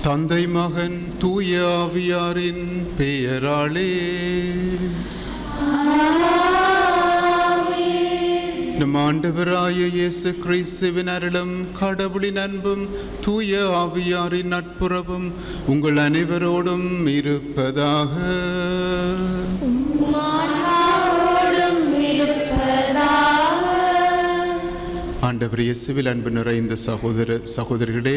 தந்தை மகன் தூய ஆவியாரின் பெயராலே நம் ஆண்டவராய இயேசு கிறிஸ்துவின் அருளும் கடவுளின் அன்பும் தூய ஆவியாரின் நட்புறவும் உங்கள் அனைவரோடும் இருப்பதாக ஆன்மாவோடும் இருப்பதாக ஆண்டவர் இயேசுவில் அன்பு நிறைந்த சகோதர சகோதரிகளே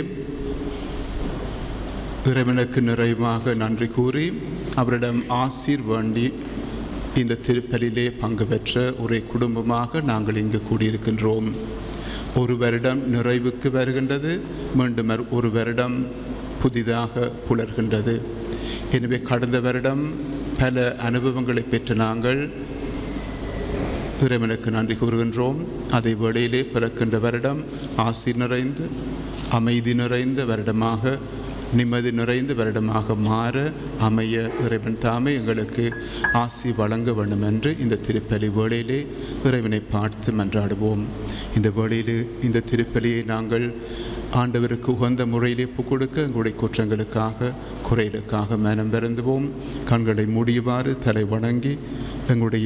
இறைவனுக்கு நிறைவாக நன்றி கூறி அவரிடம் ஆசீர் வேண்டி இந்த திருப்பலிலே பங்கு பெற்ற ஒரே குடும்பமாக நாங்கள் இங்கு கூடியிருக்கின்றோம் ஒரு வருடம் நிறைவுக்கு வருகின்றது மீண்டும் மறு- ஒரு வருடம் புதிதாக புலர்கின்றது எனவே கடந்த வருடம் பல அனுபவங்களை பெற்ற நாங்கள் இறைவனுக்கு நன்றி கூறுகின்றோம் அதை வேளையிலே பிறக்கின்ற வருடம் ஆசி நிறைந்து அமைதி நிறைந்த வருடமாக நிம்மதி நிறைந்த வருடமாக மாற அமைய இறைவன் தாமே எங்களுக்கு ஆசி வழங்க வேண்டும் என்று இந்த திருப்பலி வேளையிலே இறைவனை பார்த்து மன்றாடுவோம் இந்த வேளையிலே இந்த திருப்பலியை நாங்கள் ஆண்டவருக்கு உகந்த முறையிலே கொடுக்க எங்களுடைய குற்றங்களுக்காக குறைகளுக்காக மனம் வருந்துவோம் கண்களை மூடியவாறு தலை வணங்கி எங்களுடைய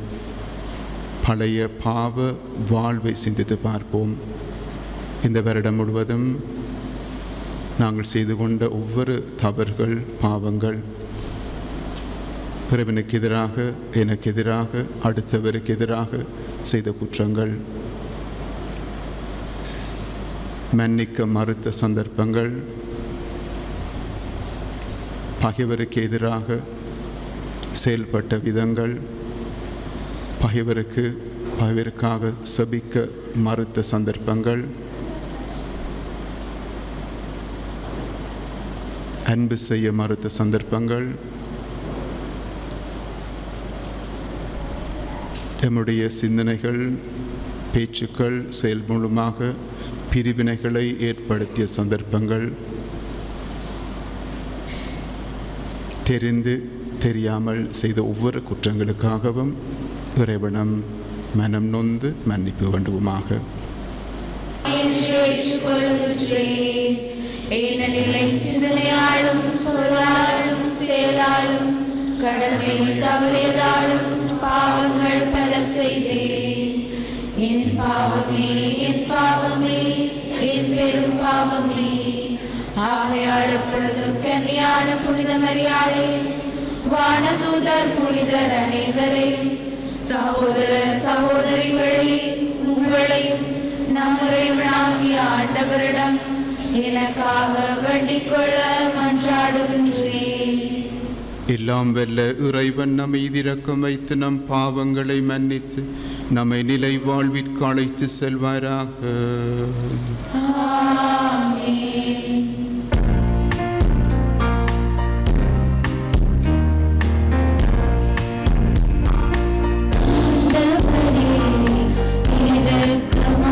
பழைய பாவ வாழ்வை சிந்தித்து பார்ப்போம் இந்த வருடம் முழுவதும் நாங்கள் செய்து கொண்ட ஒவ்வொரு தவறுகள் பாவங்கள் பிறவனுக்கு எதிராக எனக்கு எதிராக அடுத்தவருக்கு எதிராக செய்த குற்றங்கள் மன்னிக்க மறுத்த சந்தர்ப்பங்கள் பகைவருக்கு எதிராக செயல்பட்ட விதங்கள் பகைவருக்கு பகைவருக்காக சபிக்க மறுத்த சந்தர்ப்பங்கள் அன்பு செய்ய மறுத்த சந்தர்ப்பங்கள் எம்முடைய சிந்தனைகள் பேச்சுக்கள் செயல் மூலமாக பிரிவினைகளை ஏற்படுத்திய சந்தர்ப்பங்கள் தெரிந்து தெரியாமல் செய்த ஒவ்வொரு குற்றங்களுக்காகவும் இறைவனம் மனம் நொந்து மன்னிப்பு வேண்டுவோமாக என்று ஏற்றுக்கொள்கின்றேன் ஏனெனில் என் சிந்தனையாலும் சொல்லாலும் செயலாலும் கடமையில் தவறியதாலும் பாவங்கள் பல செய்தேன் என் பாவமே என் பாவமே என் பெரும் பாவமே ஆகையால் எப்பொழுதும் கன்னியான புனித மரியாதை வானதூதர் புனிதர் அனைவரையும் சகோதர சகோதரிகளே உங்களையும் நம்முறைவனாகிய ஆண்டவரிடம் எனக்காக வேண்டிக் கொள்ள மன்றாடுகின்றேன் எல்லாம் வெல்ல இறைவன் நம்மை இதிரக்கம் வைத்து நம் பாவங்களை மன்னித்து நம்மை நிலை வாழ்விற்கு அழைத்து செல்வாராக ஆமென் ஆண்டவரே, இரக்கமாயிரும்.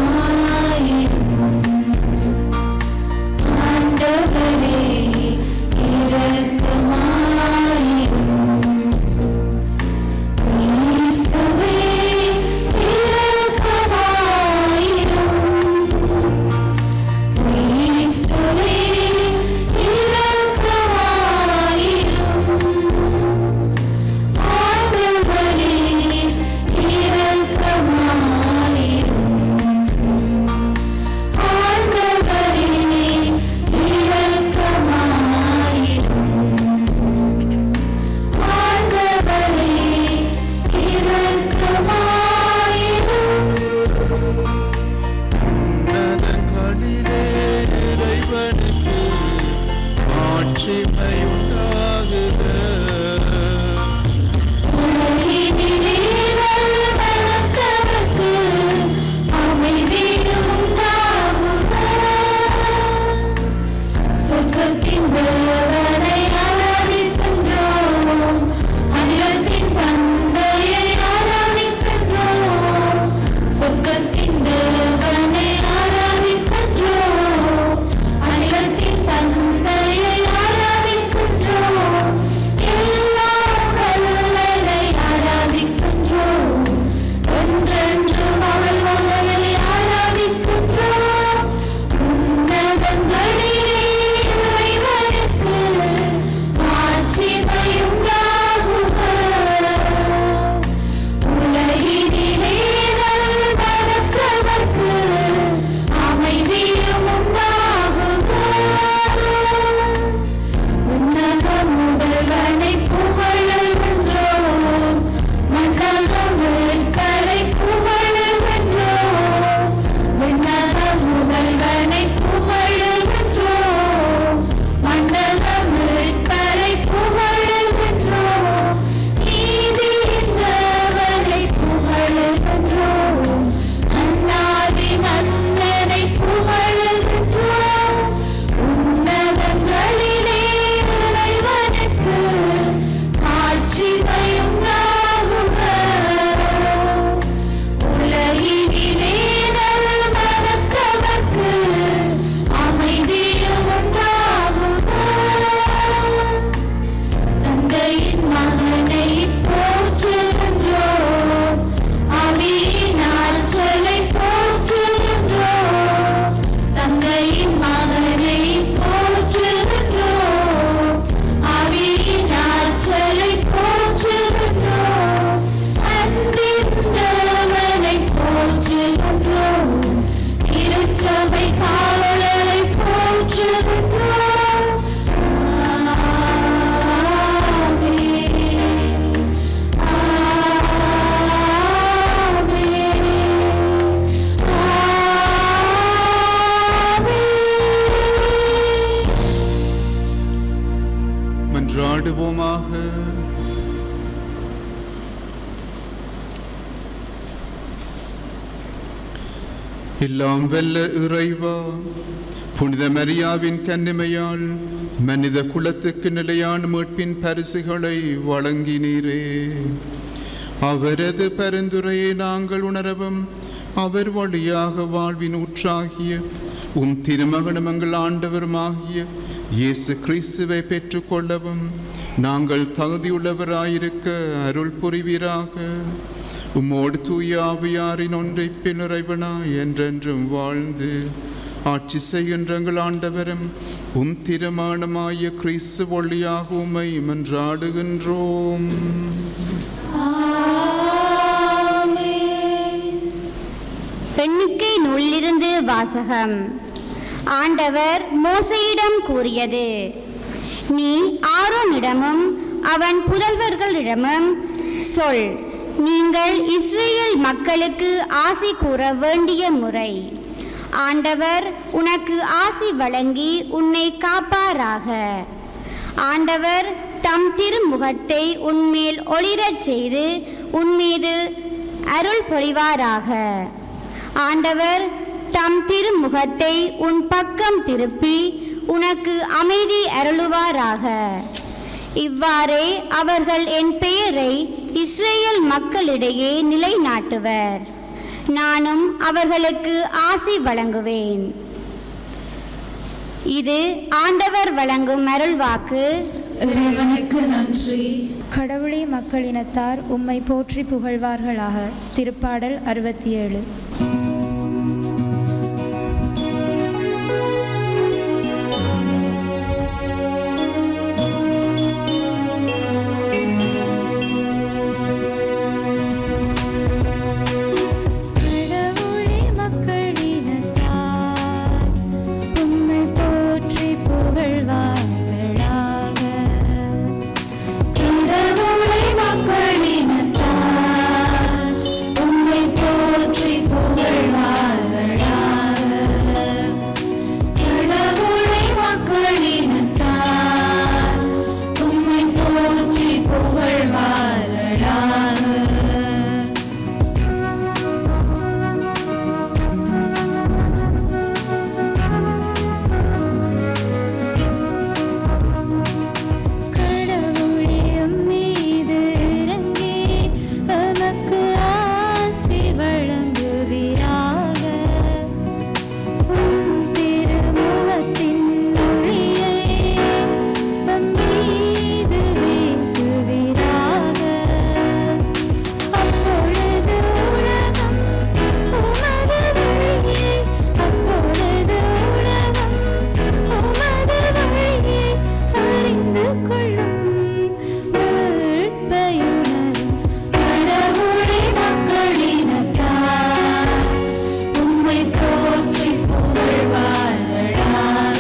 ஆண்டவரே, இரக்கமாயிரும். கிறிஸ்துவே, இரக்கமாயிரும். கிறிஸ்துவே, இரக்கமாயிரும். ஆண்டவரே, இரக்கமாயிரும். ஆண்டவரே, இரக்கமாயிரும். ஆண்டவரே, இரக்கமாயிரும். உன்னதங்களிலே இறைவனுக்கு ஆட்சிமை உண்டாகுக தந்தையை ஆராதிக்கின்றோம் மன்றாடுவோமாக எல்லாம் வெல்ல இறைவா புனித மரியாவின் கன்னிமையால் மனித குலத்துக்கு நிலையான மீட்பின் பரிசுகளை வழங்கினீரே அவரது பரிந்துரையை நாங்கள் உணரவும் அவர் வழியாக வாழ்வின் ஊற்றாகிய உம் திருமகனும் எங்கள் ஆண்டவருமாகிய இயேசு கிறிஸ்துவை பெற்றுக்கொள்ளவும் நாங்கள் தகுதியுள்ளவராயிருக்க அருள் புரிவீராக உம்மோடு தூய ஆவியாரின் ஒன்றை பின்னுறைவனாய் என்றென்றும் வாழ்ந்து ஆட்சி செய்கின்ற எங்கள் ஆண்டவரும் உம் திருமானமாய கிறிஸ்து வழியாக உம்மை மன்றாடுகின்றோம் எண்ணிக்கை நூலிலிருந்து வாசகம் ஆண்டவர் மோசையிடம் கூறியது நீ ஆரோனிடமும் அவன் புதல்வர்களிடமும் சொல் நீங்கள் இஸ்ரேல் மக்களுக்கு ஆசி கூற வேண்டிய முறை ஆண்டவர் உனக்கு ஆசி வழங்கி உன்னை காப்பாராக ஆண்டவர் தம் திருமுகத்தை உன்மேல் ஒளிரச் செய்து உன்மீது அருள் பொழிவாராக ஆண்டவர் தம் திருமுகத்தை உன் பக்கம் திருப்பி உனக்கு அமைதி அருளுவாராக இவ்வாறே அவர்கள் என் பெயரை இஸ்ரேல் மக்களிடையே நிலைநாட்டுவர் நானும் அவர்களுக்கு ஆசி வழங்குவேன் இது ஆண்டவர் வழங்கும் அருள்வாக்கு இறைவனுக்கு நன்றி கடவுளே மக்களினத்தார் உம்மை போற்றி புகழ்வார்களாக திருப்பாடல் அறுபத்தி ஏழு கடவுளே மக்களினத்தார் உம்மை போற்றி புகழ்வார்களாக கடவுளை மக்களினத்தார் உம்மை போற்றி புகழ்வார்களாக கடவுளை மக்களினத்தார் உம்மை போற்றி புகழ்வார்களாக கடவுளே மீது இறங்கி எமக்கு ஆசி வழங்குவீராக உம் திருமுகத்தின் ஒளியை எம் மீது வீசுவீராக அப்பொழுது உலகம் உமது வழியை அப்பொழுது உலகம் உமது வழியை அறிந்து கொள்ளும் மீட்பையுணரும் கடவுளை மக்களினத்தார் உம்மை போற்றி புகழ்வார்களாக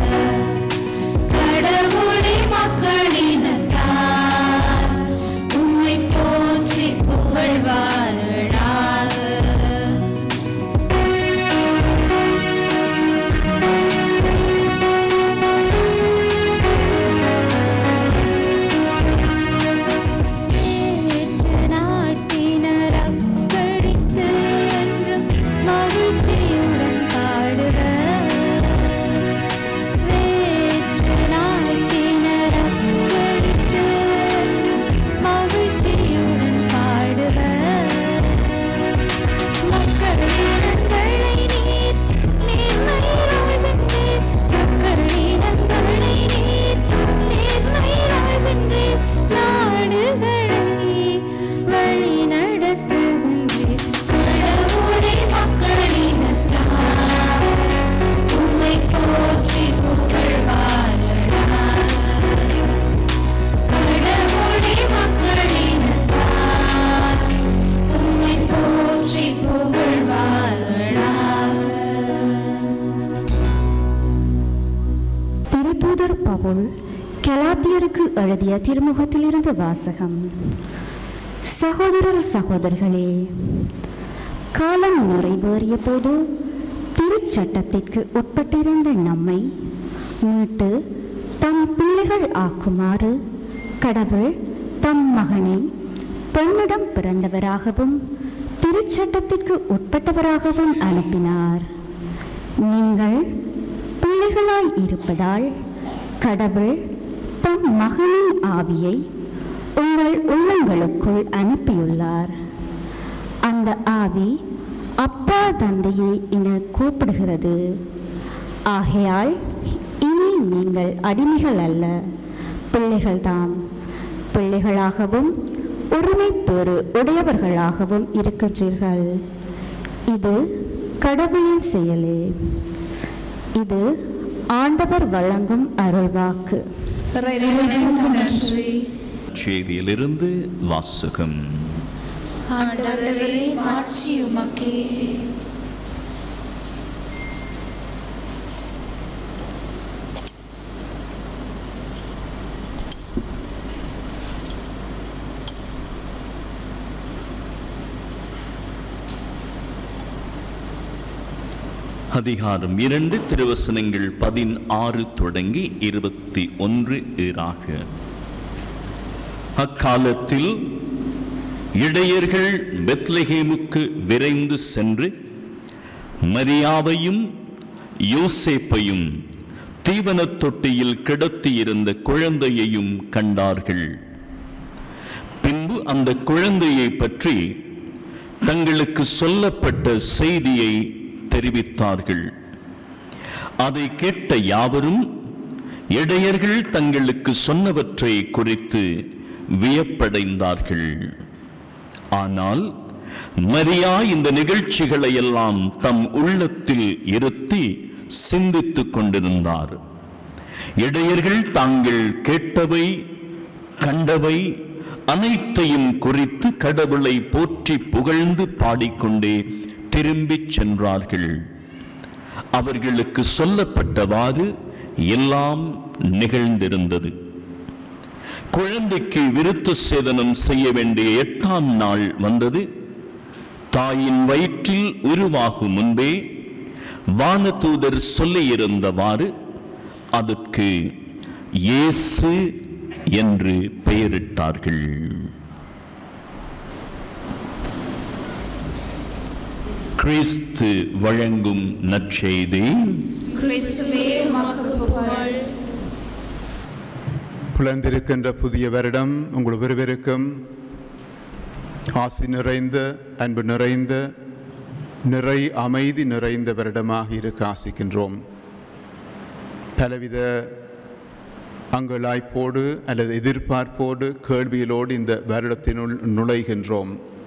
கடவுளை மக்களினத்தார் உம்மை போற்றி புகழ்வார்களாக ஏற்ற நாட்டினர் அக்களித்து என்றும் மகிழ்ச்சியுடன் பாடுவர் வேற்ற நாட்டினர் அக்களித்து என்றும் மகிழ்ச்சியுடன் பாடுவர் மக்களினங்களை நீர் நேர்மையால் வென்றீர் மக்களினங்களை நீர் நேர்மையால் வென்றீர் நாடுகளை வழி நடத்துகின்றீர் கடவுளை மக்களினத்தார் உம்மை போற்றி புகழ்வார்களாக கடவுளை மக்களினத்தார் உம்மை போற்றி புகழ்வார்களாக திருத்தூதர் பவுல் கலாத்தியருக்கு எழுதிய திருமுகத்திலிருந்து வாசகம் சகோதரர் சகோதரர்களே காலம் நிறைவேறிய போது திருச்சட்டத்திற்கு உட்பட்டிருந்த நம்மை மீட்டு தம் பிள்ளைகள் ஆக்குமாறு கடவுள் தம் மகனை பெண்ணிடம் பிறந்தவராகவும் திருச்சட்டத்திற்கு உட்பட்டவராகவும் அனுப்பினார் நீங்கள் பிள்ளைகளாய் இருப்பதால் கடவுள் தம் மகனின் ஆவியை உங்கள் உள்ளங்களுக்குள் அனுப்பியுள்ளார் அந்த ஆவி அப்பா தந்தையே என கூப்பிடுகிறது ஆகையால் இனி நீங்கள் அடிமைகள் அல்ல பிள்ளைகள்தாம் பிள்ளைகளாகவும் உரிமை பேறு உடையவர்களாகவும் இருக்கின்றீர்கள் இது கடவுளின் செயலே இது ஆண்டவர் வழங்கும் அருள்வாக்கு இறைவனுக்கு நன்றி செய்தியிலிருந்து வாசகம் ஆண்டவரே மாட்சி உமக்கே அதிகாரம் இரண்டு திருவசனங்கள் பதினாறு தொடங்கி இருபத்தி ஒன்று ஈராக அக்காலத்தில் இடையர்கள் பெத்லஹேமுக்கு விரைந்து சென்று மரியாவையும் யோசேப்பையும் தீவனத் தொட்டியில் கிடத்தியிருந்த குழந்தையையும் கண்டார்கள் பின்பு அந்த குழந்தையை பற்றி தங்களுக்கு சொல்லப்பட்ட செய்தியை தெரிவித்தார்கள் அதை கேட்ட யாவரும் இடையர்கள் தங்களுக்கு சொன்னவற்றை குறித்து வியப்படைந்தார்கள் ஆனால் மரியா இந்த நிகழ்ச்சிகளை எல்லாம் தம் உள்ளத்தில் இருத்தி சிந்தித்துக் கொண்டிருந்தார் இடையர்கள் தாங்கள் கேட்டவை கண்டவை அனைத்தையும் குறித்து கடவுளை போற்றி புகழ்ந்து பாடிக்கொண்டே திரும்பிச் சென்றார்கள் அவர்களுக்கு சொல்லப்பட்டவாறு எல்லாம் நிகழ்ந்திருந்தது குழந்தைக்கு விருத்த சேதனம் செய்ய வேண்டிய எட்டாம் நாள் வந்தது தாயின் வயிற்றில் உருவாகும் முன்பே வானதூதர் சொல்லியிருந்தவாறு அதற்கு இயேசு என்று பெயரிட்டார்கள் கிறிஸ்து வழங்கும் நற்செய்தி கிறிஸ்துவே உமக்கு புகழ் புலந்திருக்கின்ற புதிய வருடம் உங்கள் ஒருவருக்கும் ஆசி நிறைந்த அன்பு நிறைந்த நிறை அமைதி நிறைந்த வருடமாக இருக்க ஆசிக்கின்றோம் பலவித அங்கலாய்ப்போடு அல்லது எதிர்பார்ப்போடு கேள்விகளோடு இந்த வருடத்தினுள் நுழைகின்றோம்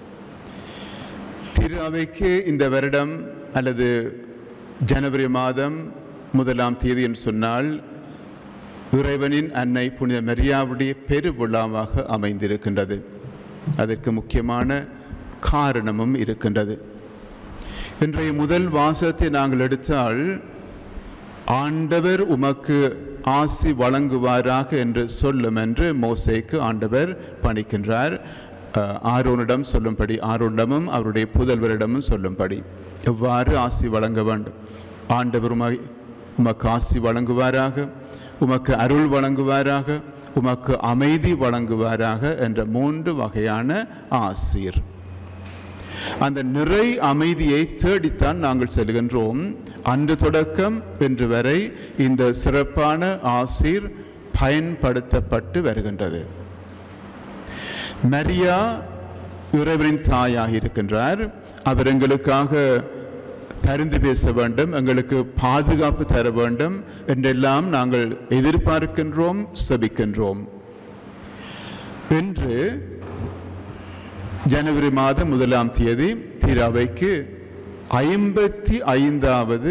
திரு அவைக்கு இந்த வருடம் அல்லது ஜனவரி மாதம் முதலாம் தேதி என்று சொன்னால் இறைவனின் அன்னை புனித மரியாவுடைய பெருவிழாவாக அமைந்திருக்கின்றது அதற்கு முக்கியமான காரணமும் இருக்கின்றது இன்றைய முதல் வாசத்தை நாங்கள் எடுத்தால் ஆண்டவர் உமக்கு ஆசி வழங்குவாராக என்று சொல்லும் என்று மோசேக்கு ஆண்டவர் பணிக்கின்றார் அஹ், ஆரோனிடம் சொல்லும்படி ஆரோனிடமும் அவருடைய புதல்வரிடமும் சொல்லும்படி எவ்வாறு ஆசி வழங்க வேண்டும் ஆண்டவர் உமை உமக்கு ஆசி வழங்குவாராக உமக்கு அருள் வழங்குவாராக உமக்கு அமைதி வழங்குவாராக என்ற மூன்று வகையான ஆசீர் அந்த நிறை அமைதியை தேடித்தான் நாங்கள் செல்கின்றோம் அன்று தொடக்கம் இன்று வரை இந்த சிறப்பான ஆசீர் பயன்படுத்தப்பட்டு வருகின்றது மரியா இறைவனின் தாயாக இருக்கின்றார் அவர் எங்களுக்காக பரிந்து பேச வேண்டும் எங்களுக்கு பாதுகாப்பு தர வேண்டும் என்றெல்லாம் நாங்கள் எதிர்பார்க்கின்றோம் செபிக்கின்றோம் என்று ஜனவரி மாதம் முதலாம் தேதி திராவைக்கு ஐம்பத்தி ஐந்தாவது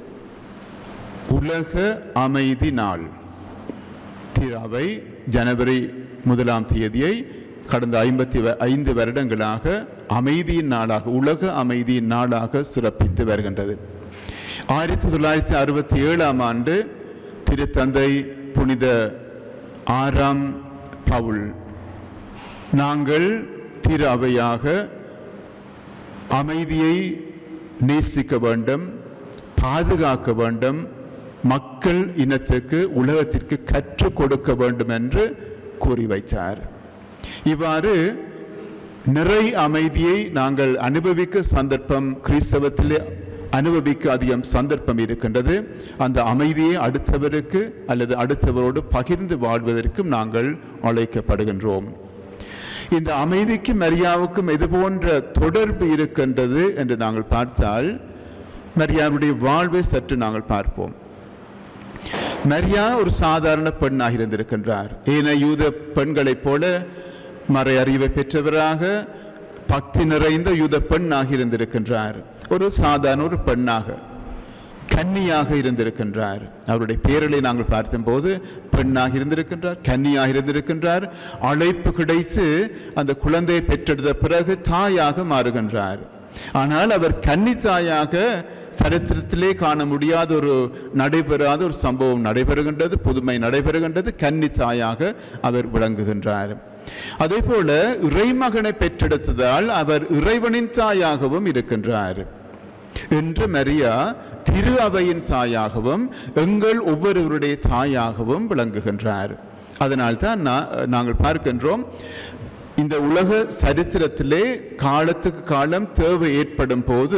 உலக அமைதி நாள் திராவை ஜனவரி முதலாம் தேதியை கடந்த ஐம்பத்தி ஐந்து வருடங்களாக அமைதியின் நாளாக உலக அமைதியின் நாளாக சிறப்பித்து வருகின்றது ஆயிரத்தி தொள்ளாயிரத்தி அறுபத்தி ஏழாம் ஆண்டு திருத்தந்தை புனித ஆறாம் பவுல் நாங்கள் திரு அவையாக அமைதியை நேசிக்க வேண்டும் பாதுகாக்க வேண்டும் மக்கள் இனத்துக்கு உலகத்திற்கு கற்றுக் கொடுக்க வேண்டும் என்று கூறி வைத்தார் இவ்வாறு நிறை அமைதியை நாங்கள் அனுபவிக்க சந்தர்ப்பம் கிறிஸ்தவத்திலே அனுபவிக்க அதிகம் சந்தர்ப்பம் இருக்கின்றது அந்த அமைதியை அடுத்தவருக்கு அல்லது அடுத்தவரோடு பகிர்ந்து வாழ்வதற்கும் நாங்கள் அழைக்கப்படுகின்றோம் இந்த அமைதிக்கும் மரியாவுக்கும் இது போன்ற தொடர்பு இருக்கின்றது என்று நாங்கள் பார்த்தால் மரியாவுடைய வாழ்வை சற்று நாங்கள் பார்ப்போம் மரியா ஒரு சாதாரண பெண்ணாக இருந்திருக்கின்றார் ஏன யூத பெண்களைப் போல மறை அறிவை பெற்றவராக பக்தி நிறைந்த யூத பெண்ணாக இருந்திருக்கின்றார் ஒரு சாதாரண ஒரு பெண்ணாக கன்னியாக இருந்திருக்கின்றார் அவருடைய பேரலை நாங்கள் பார்த்தபோது பெண்ணாக இருந்திருக்கின்றார் கன்னியாக இருந்திருக்கின்றார் அழைப்பு கிடைத்து அந்த குழந்தையை பெற்றெடுத்த பிறகு தாயாக மாறுகின்றார் ஆனால் அவர் கன்னி தாயாக சரித்திரத்திலே காண முடியாத ஒரு நடைபெறாத ஒரு சம்பவம் நடைபெறுகின்றது புதுமை நடைபெறுகின்றது கன்னி தாயாக அவர் விளங்குகின்றார் அதே போல இறைமகனை பெற்றெடுத்ததால் அவர் இறைவனின் தாயாகவும் இருக்கின்றார் என்று மரியா திரு அவையின் தாயாகவும் எங்கள் ஒவ்வொருவருடைய தாயாகவும் விளங்குகின்றார் அதனால்தான் நா- நாங்கள் பார்க்கின்றோம் இந்த உலக சரித்திரத்திலே காலத்துக்கு காலம் தேவை ஏற்படும் போது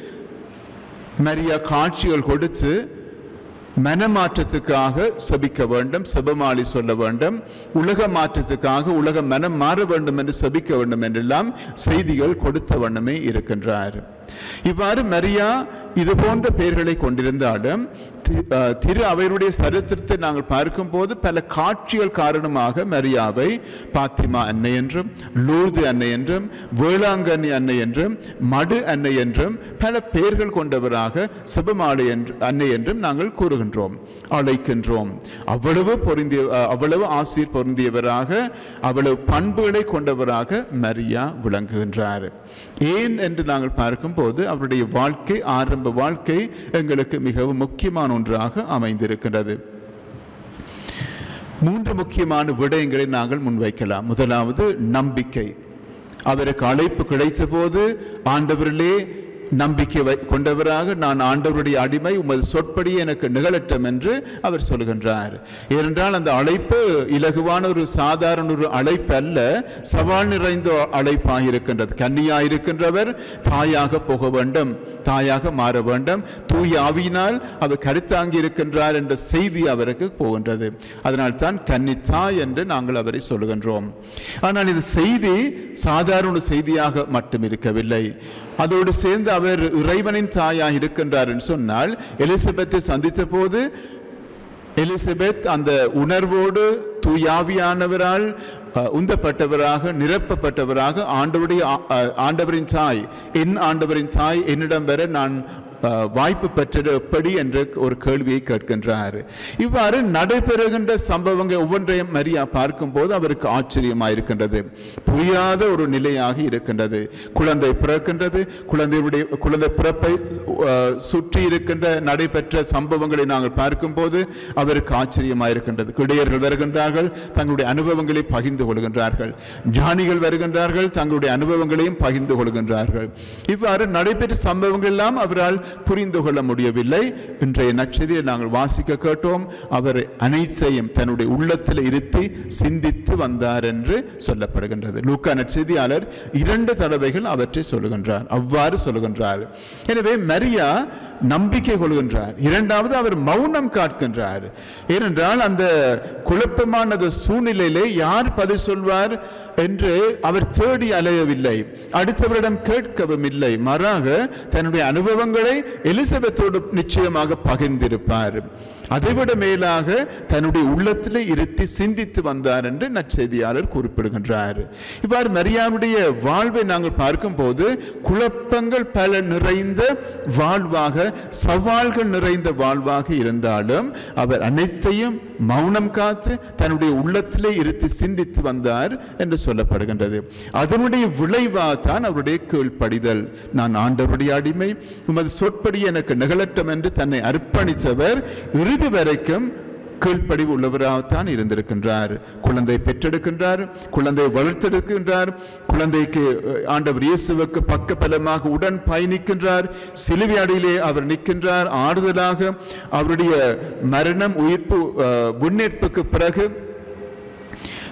மரியா காட்சிகள் கொடுத்து மனமாற்றத்துக்காக செபிக்க வேண்டும் செபமாலி சொல்ல வேண்டும் உலக மாற்றத்துக்காக உலக மனம் மாற வேண்டும் என்று செபிக்க வேண்டும் என்றெல்லாம் செய்திகள் கொடுத்த வண்ணமே இருக்கின்றார் இவ்வாறு மரியா இது போன்ற பெயர்களை கொண்டிருந்தாலும் தி- அஹ், திரு அவருடைய சரித்திரத்தை நாங்கள் பார்க்கும்போது பல காட்சிகள் காரணமாக மரியாவை பாத்திமா அன்னை என்றும் லூர்து அன்னை என்றும் வேளாங்கண்ணி அன்னை என்றும் மடு அன்னை என்றும் பல பெயர்கள் கொண்டவராக சிவமாலை என்று அன்னை என்றும் நாங்கள் கூறுகின்றோம் அழைக்கின்றோம் அவ்வளவு பொருந்திய அஹ், அவ்வளவு ஆசீர் பொருந்தியவராக அவ்வளவு பண்புகளை கொண்டவராக மரியா விளங்குகின்றார் ஏன் என்று நாங்கள் பார்க்கும்போது அவருடைய வாழ்க்கை ஆரம்ப வாழ்க்கை எங்களுக்கு மிகவும் முக்கியமான ஒன்றாக அமைந்திருக்கின்றது மூன்று முக்கியமான விடயங்களை நாங்கள் முன்வைக்கலாம் முதலாவது நம்பிக்கை அவருக்கு அழைப்பு கிடைத்த போது ஆண்டவரிலே நம்பிக்கை வை- கொண்டவராக நான் ஆண்டவருடைய அடிமை உமது சொற்படி எனக்கு நிகழட்டும் என்று அவர் சொல்கின்றார் ஏனென்றால் அந்த அழைப்பு இலகுவான ஒரு சாதாரண ஒரு அழைப்பு அல்ல சவால் நிறைந்த அழைப்பாக இருக்கின்றது கன்னியாக இருக்கின்றவர் தாயாக போக வேண்டும் தாயாக மாற வேண்டும் தூய ஆவியினால் அவர் கருத்தாங்கி இருக்கின்றார் என்ற செய்தி அவருக்கு போகின்றது அதனால் தான் கன்னித்தாய் என்று நாங்கள் அவரை சொல்கின்றோம் ஆனால் இந்த செய்தி சாதாரண ஒரு செய்தியாக மட்டும் இருக்கவில்லை அதோடு சேர்ந்து அவர் இறைவனின் தாயாக இருக்கின்றார் என்று சொன்னால் எலிசபெத்தை சந்தித்த போது எலிசபெத் அந்த உணர்வோடு தூயாவியானவரால் அஹ், உந்தப்பட்டவராக நிரப்பப்பட்டவராக ஆண்டவருடைய ஆ- அஹ், ஆண்டவரின் தாய் என் ஆண்டவரின் தாய் என்னிடம் வர நான் அஹ், வாய்ப்பு பெற்றது எப்படி என்ற ஒரு கேள்வியை கேட்கின்றார் இவ்வாறு நடைபெறுகின்ற சம்பவங்கள் ஒவ்வொன்றையும் மரியா பார்க்கும்போது அவருக்கு ஆச்சரியமாக இருக்கின்றது புரியாத ஒரு நிலையாக இருக்கின்றது குழந்தை பிறக்கின்றது குழந்தையுடைய குழந்தை பிறப்பை அஹ், சுற்றி இருக்கின்ற நடைபெற்ற சம்பவங்களை நாங்கள் பார்க்கும்போது அவருக்கு ஆச்சரியமாக இருக்கின்றது கிடையர்கள் வருகின்றார்கள் தங்களுடைய அனுபவங்களை பகிர்ந்து கொள்கின்றார்கள் ஞானிகள் வருகின்றார்கள் தங்களுடைய அனுபவங்களையும் பகிர்ந்து கொள்கின்றார்கள் இவ்வாறு நடைபெற்ற சம்பவங்கள் எல்லாம் அவரால் புரிந்து கொள்ள முடியவில்லை இன்றைய நட்சத்திரை நாங்கள் வாசிக்க கேட்டோம் அவர் அனைத்தையும் தன்னுடைய உள்ளத்தில் இருத்தி சிந்தித்து வந்தார் என்று சொல்லப்படுகின்றது லூக்கா நற்செய்தியாளர் இரண்டு தடவைகள் அவற்றை சொல்லுகின்றார் அவ்வாறு சொல்லுகின்றார் எனவே மரியா நம்பிக்கை கொள்கின்றார் இரண்டாவது அவர் மௌனம் காட்கின்றார் ஏனென்றால் அந்த குழப்பமான அந்த சூழ்நிலையிலே யார் பதில் சொல்வார் என்று அவர் தேடி அலையவில்லை அடுத்தவரிடம் கேட்கவும் இல்லை மாறாக தன்னுடைய அனுபவங்களை எலிசபெத்தோடு நிச்சயமாக பகிர்ந்திருப்பார் அதைவிட மேலாக தன்னுடைய உள்ளத்திலே இருத்தி சிந்தித்து வந்தார் என்று நற்செய்தியாளர் குறிப்பிடுகின்றார் இவ்வாறு மரியாவுடைய வாழ்வை நாங்கள் பார்க்கும்போது குழப்பங்கள் பல நிறைந்த வாழ்வாக சவால்கள் நிறைந்த வாழ்வாக இருந்தாலும் அவர் அனைத்தையும் மௌனம் காத்து தன்னுடைய உள்ளத்திலே இருத்தி சிந்தித்து வந்தார் என்று சொல்லப்படுகின்றது அதனுடைய விளைவாக தான் அவருடைய கீழ்ப்படிதல் நான் ஆண்டவருடைய அடிமை உமது சொற்படி எனக்கு நிகழட்டும் என்று தன்னை அர்ப்பணித்தவர் இறுதி வரைக்கும் கீழ்ப்படிவு உள்ளவராகத்தான் இருந்திருக்கின்றார் குழந்தை பெற்றெடுக்கின்றார் குழந்தை வளர்த்தெடுக்கின்றார் குழந்தைக்கு அஹ், ஆண்டவர் இயேசுவுக்கு பக்கபலமாக உடன் பயணிக்கின்றார் சிலுவை அடியிலே அவர் நிற்கின்றார் ஆறுதலாக அவருடைய மரணம் உயிர்ப்பு அஹ், முன்னேற்புக்கு பிறகு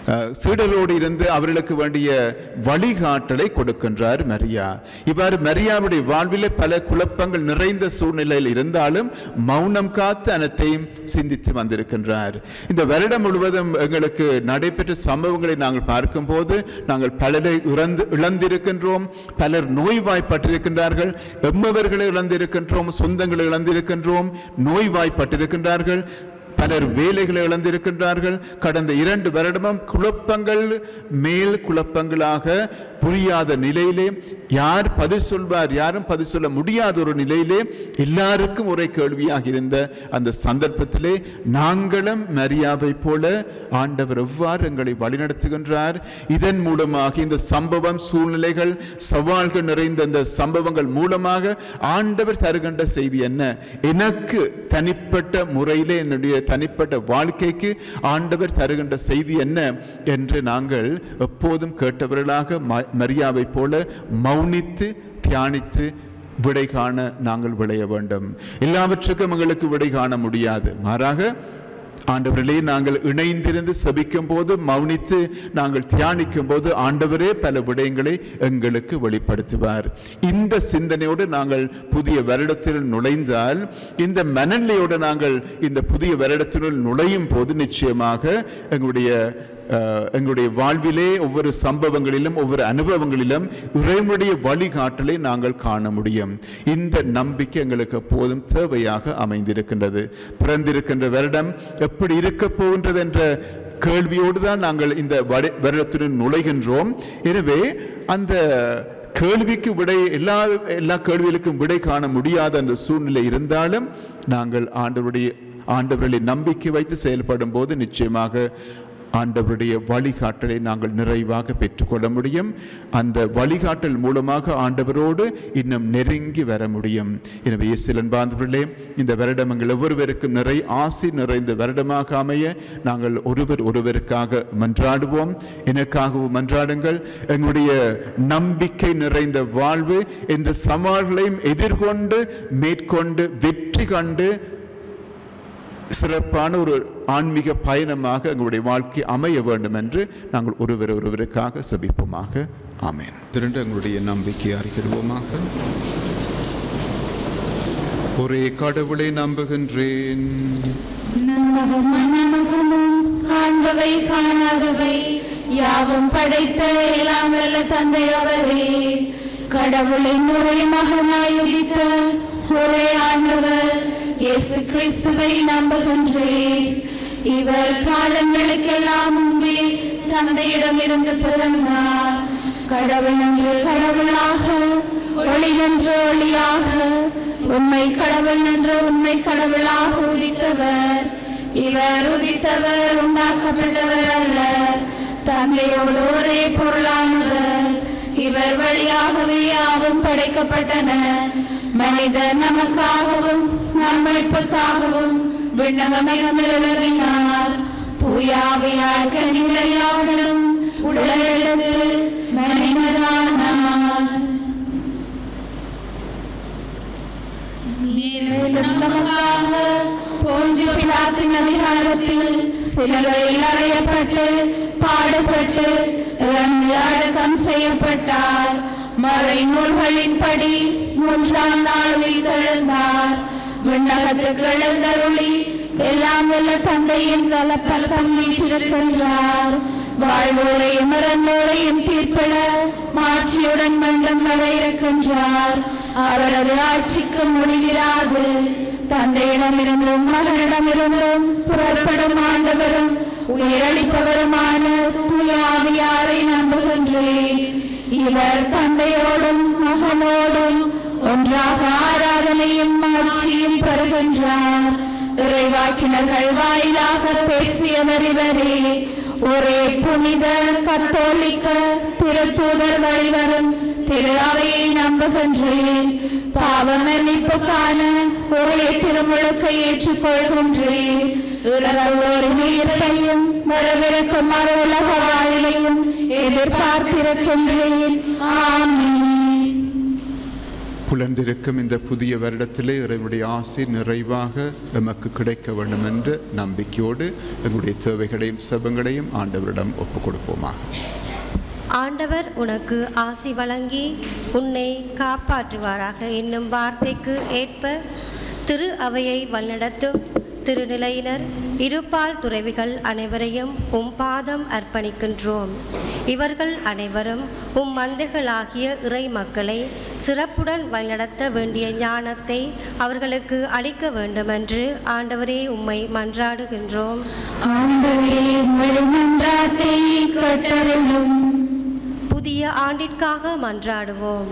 அஹ், சீடரோடு இருந்து அவர்களுக்கு வேண்டிய வழிகாட்டலை கொடுக்கின்றார் மரியா இவ்வாறு மரியாவுடைய வாழ்விலே பல குழப்பங்கள் நிறைந்த சூழ்நிலையில் இருந்தாலும் மௌனம் காத்து அனைத்தையும் சிந்தித்து வந்திருக்கின்றார் இந்த வருடம் முழுவதும் எங்களுக்கு நடைபெற்ற சம்பவங்களை நாங்கள் பார்க்கும்போது நாங்கள் பலரை இறந்து இழந்திருக்கின்றோம் பலர் நோய்வாய்ப்பட்டிருக்கின்றார்கள் எம்மவர்களை இழந்திருக்கின்றோம் சொந்தங்களை இழந்திருக்கின்றோம் நோய்வாய்ப்பட்டிருக்கின்றார்கள் பலர் வேலைகளை இழந்திருக்கின்றார்கள் கடந்த இரண்டு வருடமும் குழப்பங்கள் மேல் குழப்பங்களாக புரியாத நிலையிலே யார் பதில் சொல்வார் யாரும் பதில் சொல்ல முடியாத ஒரு நிலையிலே எல்லாருக்கும் ஒரே கேள்வியாக இருந்த அந்த சந்தர்ப்பத்திலே நாங்களும் மரியாவை போல ஆண்டவர் எவ்வாறு எங்களை வழிநடத்துகின்றார் இதன் மூலமாக இந்த சம்பவம் சூழ்நிலைகள் சவால்கள் நிறைந்த இந்த சம்பவங்கள் மூலமாக ஆண்டவர் தருகின்ற செய்தி என்ன எனக்கு தனிப்பட்ட முறையிலே என்னுடைய தனிப்பட்ட வாழ்க்கைக்கு ஆண்டவர் தருகின்ற செய்தி என்ன என்று நாங்கள் எப்போதும் கேட்டவர்களாக ம- மரியாவை போல மௌனித்து தியானித்து விடை காண நாங்கள் விளைய வேண்டும் எல்லாவற்றுக்கும் எங்களுக்கு விடை காண முடியாது மாறாக ஆண்டவர்களே நாங்கள் இணைந்திருந்து செபிக்கும் போது மௌனித்து நாங்கள் தியானிக்கும் போது ஆண்டவரே பல விடயங்களை எங்களுக்கு வெளிப்படுத்துவார் இந்த சிந்தனையோடு நாங்கள் புதிய வருடத்தில் நுழைந்தால் இந்த மனநிலையோடு நாங்கள் இந்த புதிய வருடத்தினுள் நுழையும் போது நிச்சயமாக எங்களுடைய அஹ், எங்களுடைய வாழ்விலே ஒவ்வொரு சம்பவங்களிலும் ஒவ்வொரு அனுபவங்களிலும் இறைவனுடைய வழிகாட்டலை நாங்கள் காண முடியும் இந்த நம்பிக்கை எங்களுக்கு எப்போதும் தேவையாக அமைந்திருக்கின்றது பிறந்திருக்கின்ற வருடம் எப்படி இருக்க போகின்றது என்ற கேள்வியோடு தான் நாங்கள் இந்த வரு- வருடத்துடன் நுழைகின்றோம் எனவே அந்த கேள்விக்கு விடை எல்லா எல்லா கேள்விகளுக்கும் விடை காண முடியாத அந்த சூழ்நிலை இருந்தாலும் நாங்கள் ஆண்டவருடைய ஆண்டவர்களை நம்பிக்கை வைத்து செயல்படும் போது நிச்சயமாக ஆண்டவருடைய வழிகாட்டலை நாங்கள் நிறைவாக பெற்றுக்கொள்ள முடியும் அந்த வழிகாட்டல் மூலமாக ஆண்டவரோடு இன்னும் நெருங்கி வர முடியும் எனவே இயேசுலன் பாந்தவர்களே இந்த வருடம் எங்கள் ஒவ்வொருவருக்கும் நிறை ஆசி நிறைந்த வருடமாக அமைய நாங்கள் ஒருவர் ஒருவருக்காக மன்றாடுவோம் எனக்காகவும் மன்றாடுங்கள் எங்களுடைய நம்பிக்கை நிறைந்த வாழ்வு இந்த சவால்களையும் எதிர்கொண்டு மேற்கொண்டு வெற்றி கண்டு சிறப்பான ஒரு ஆன்மீக பயணமாக எங்களுடைய வாழ்க்கை அமைய வேண்டும் என்று நாங்கள் ஒருவர் ஒருவருக்காக செபிப்போமாக ஆமென் திரண்டு எங்களுடைய நம்பிக்கை அறிகிறோமாக ஒரே கடவுளை நம்புகின்றேன் காண்பவை காணாதவை யாவும் படைத்த எல்லாம் வல்ல தந்தை அவரே கடவுளின் ஒரே மகனாய் உதித்த ஒரே ஆண்டவர் இயேசு கிறிஸ்துவை நம்புகின்றேன் இவர் காலங்களுக்கெல்லாம் முன்பே தந்தையிடமிருந்து பிறந்தார் கடவுள் என்று கடவுளாக ஒளி என்று ஒளியாக உண்மை கடவுள் என்று உண்மை கடவுளாக உதித்தவர் இவர் உதித்தவர் உண்டாக்கப்பட்டவர் அல்ல தந்தையோடு ஒரே பொருளானவர் இவர் வழியாகவே யாவும் படைக்கப்பட்டன மனிதர் நமக்காகவும் நம்மளுக்காகவும் விண்ணகமிருந்து இறங்கினார் தூயாவியால் கனிமறியாவிலும் உடலெடுத்து மனிதனானார் மேலும் நமக்காக போஞ்சு பிலாத்தின் அதிகாரத்தில் சிலுவையில் அறையப்பட்டு பாடுபட்டு இறந்து அடக்கம் செய்யப்பட்டார் மறை நூல்களின்படி மூன்றாம் நாள் உயிர்த்தெழுந்தார் விண்ணகத்துக்கு எழுந்தருளி எல்லாம் வல்ல தந்தையின் வலப்பக்கம் வீற்றிருக்கின்றார் வாழ்வோரையும் இறந்தோரையும் தீர்ப்பிட மாட்சியுடன் மண்டம் வர இருக்கின்றார் அவரது ஆட்சிக்கு முடிவிராது தந்தையிடமிருந்தும் மகனிடமிருந்தும் புறப்படும் ஆண்டவரும் உயிரளிப்பவருமான தூயாவியாரை நம்புகின்றேன் இவர் தந்தையோடும் மகனோடும் ஒன்றாக ஆராதனையும் ஆட்சியும் பெறுகின்றார் இறைவாக்கினர்கள் வாயிலாக பேசியவர் இவரே ஒரே புனித கத்தோலிக்க திருத்தூதர் வழிவரும் திரு அவையை நம்புகின்றேன் பாவ மன்னிப்புக்கான ஒரே திருமுழுக்கை ஏற்றுக்கொள்கின்றேன் இறந்தோர் உயிர்ப்பையும் வரவிருக்கும் மறு உலக வாழ்வையும் எதிர்பார்த்திருக்கின்றேன் ஆமென் புலர்ந்திருக்கும் இந்த புதிய வருடத்திலே இறைவனுடைய ஆசை நிறைவாக எமக்கு கிடைக்க வேண்டும் என்ற நம்பிக்கையோடு எங்களுடைய தேவைகளையும் செபங்களையும் ஆண்டவரிடம் ஒப்புக் கொடுப்போமாக ஆண்டவர் உனக்கு ஆசி வழங்கி உன்னை காப்பாற்றுவாராக என்னும் வார்த்தைக்கு ஏற்ப திரு அவையை வழிநடத்தும் திருநிலையினர் இருபால் துறவிகள் அனைவரையும் உம் பாதம் அர்ப்பணிக்கின்றோம் இவர்கள் அனைவரும் உம் மந்தைகளாகிய இறை மக்களை சிறப்புடன் வழிநடத்த வேண்டிய ஞானத்தை அவர்களுக்கு அளிக்க வேண்டுமென்று ஆண்டவரே உம்மை மன்றாடுகின்றோம் ஆண்டவரே உங்கள் மன்றாட்டை கேட்டருளும் புதிய ஆண்டிற்காக மன்றாடுவோம்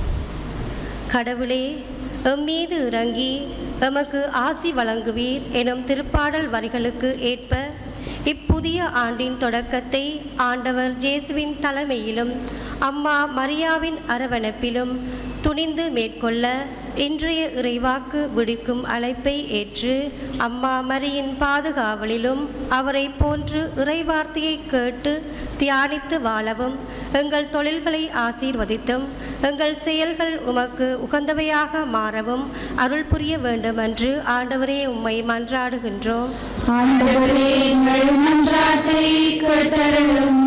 கடவுளே எம்மீது இறங்கி எமக்கு ஆசி வழங்குவீர் எனும் திருப்பாடல் வரிகளுக்கு ஏற்ப இப்புதிய ஆண்டின் தொடக்கத்தை ஆண்டவர் ஜேசுவின் தலைமையிலும் அம்மா மரியாவின் அரவணைப்பிலும் துணிந்து மேற்கொள்ள இன்றைய இறைவாக்கு விடுக்கும் அழைப்பை ஏற்று அம்மா மரியின் பாதுகாவலிலும் அவரை போன்று இறைவார்த்தையை கேட்டு தியானித்து வாழவும் எங்கள் தொழில்களை ஆசீர்வதித்தும் எங்கள் செயல்கள் உமக்கு உகந்தவையாக மாறவும் அருள் புரிய வேண்டுமென்று ஆண்டவரே உம்மை மன்றாடுகின்றோம் ஆண்டவரே எங்கள் மன்றாட்டை கேட்டருளும்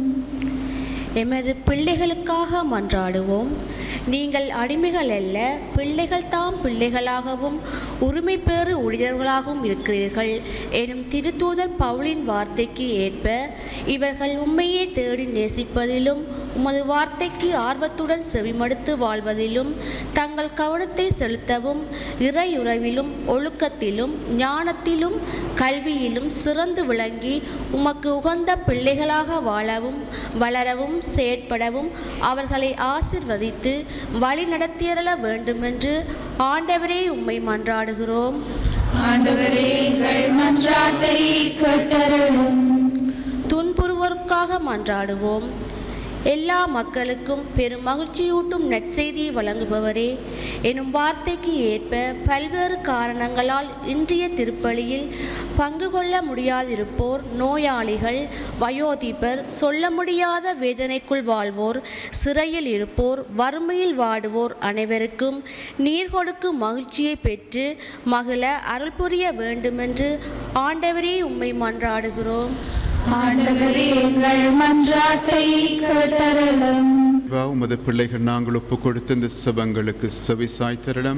எமது பிள்ளைகளுக்காக மன்றாடுவோம் நீங்கள் அடிமைகள் அல்ல பிள்ளைகள் தாம் பிள்ளைகளாகவும் உரிமை பெறு ஊழியர்களாகவும் இருக்கிறீர்கள் எனும் திருத்தூதர் பவுலின் வார்த்தைக்கு ஏற்ப இவர்கள் உண்மையை தேடி நேசிப்பதிலும் உமது வார்த்தைக்கு ஆர்வத்துடன் செவிமடுத்து வாழ்வதிலும் தங்கள் கவனத்தை செலுத்தவும் இறையுறவிலும் ஒழுக்கத்திலும் ஞானத்திலும் கல்வியிலும் சிறந்து விளங்கி உமக்கு உகந்த பிள்ளைகளாக வாழவும் வளரவும் செயற்படவும் அவர்களை ஆசிர்வதித்து வழி நடத்தியறல வேண்டுமென்று ஆண்டவரே உம்மை மன்றாடுகிறோம் ஆண்டவரே எங்கள் மன்றாட்டை கேட்டருளும் துன்புறுவோருக்காக மன்றாடுவோம் எல்லா மக்களுக்கும் பெரும் மகிழ்ச்சியூட்டும் நற்செய்தியை வழங்குபவரே எனும் வார்த்தைக்கு ஏற்ப பல்வேறு காரணங்களால் இன்றைய திருப்பலியில் பங்கு கொள்ள முடியாதிருப்போர் நோயாளிகள் வயோதிபர் சொல்ல முடியாத வேதனைக்குள் வாழ்வோர் சிறையில் இருப்போர் வறுமையில் வாடுவோர் அனைவருக்கும் நீர் கொடுக்கும் மகிழ்ச்சியை பெற்று மகிழ அருள் புரிய வேண்டுமென்று ஆண்டவரே உம்மை மன்றாடுகிறோம் ஆண்டவரே எங்கள் மன்றாட்டை கேட்டருளும் வா உமது பிள்ளைகள் நாங்கள் ஒப்பு கொடுத்த இந்த செபங்களுக்கு செவிசாய் தருடம்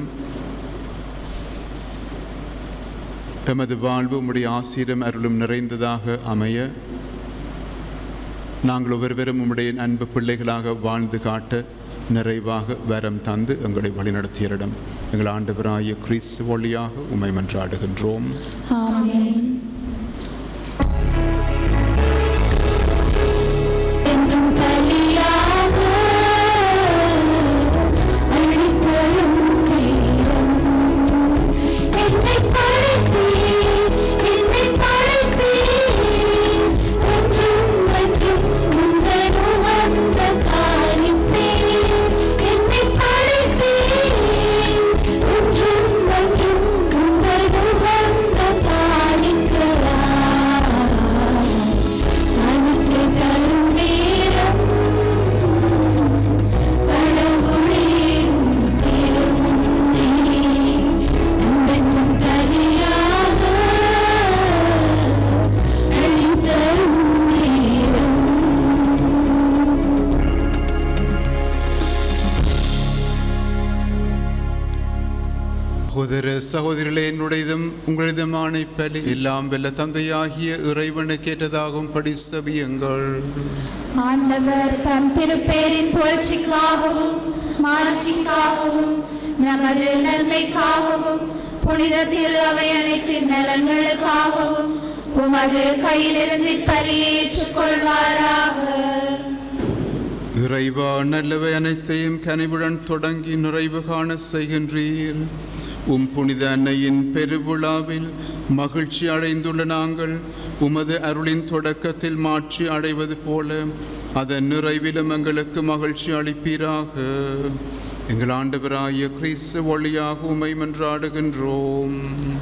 எமது வாழ்வு உம்முடைய ஆசீரம் அருளும் நிறைந்ததாக அமைய நாங்கள் ஒவ்வொருவரும் உம்முடைய அன்பு பிள்ளைகளாக வாழ்ந்து காட்ட நிறைவாக வரம் தந்து எங்களை வழிநடத்தியரிடம் எங்கள் ஆண்டவராய கிறிஸ்து வழியாக உம்மை மன்றாடுகின்றோம் ஆமென் என்னும் பலியாக அழித்தரும் நேரம் என்னை படைத்தீர், என்னை படைத்தீர். என்றும் என்றும் உந்தன் உகந்த காணித்தீர். என்னை படைத்தீர், என்றும் என்றும் உந்தன் உகந்த காணிக்கையாய். அனைத்து தரும் நேரம் கடவுளே உம் திருமுன்னே அன்பென்னும் பலியாக அழித்தரும் நேரம் சகோதர சகோதரிகளே என்னுடையதும் உங்களதுமான பலி எல்லாம் வெல்ல தந்தையாகிய இறைவனுக்கு ஏற்றதாகும் படி சபியுங்கள் ஆண்டவர் தம் திருப்பேரின் புகழ்ச்சிக்காகவும் மாட்சிக்காகவும் நமது நன்மைக்காகவும் புனித திரு அவை அனைத்து நலன்களுக்காகவும் உமது கையிலிருந்து பலியை ஏற்றுக்கொள்வாராக இறைவா நல்லவை அனைத்தையும் கனிவுடன் தொடங்கி நிறைவு காண செய்கின்றீர் உம் புனித அன்னையின் பெருவிழாவில் மகிழ்ச்சி அடைந்துள்ள நாங்கள் உமது அருளின் தொடக்கத்தில் மாட்சி அடைவது போல அதன் நிறைவிலும் எங்களுக்கு மகிழ்ச்சி அளிப்பீராக எங்கள் ஆண்டவராய கிறிஸ்து வழியாக உமை மன்றாடுகின்றோம்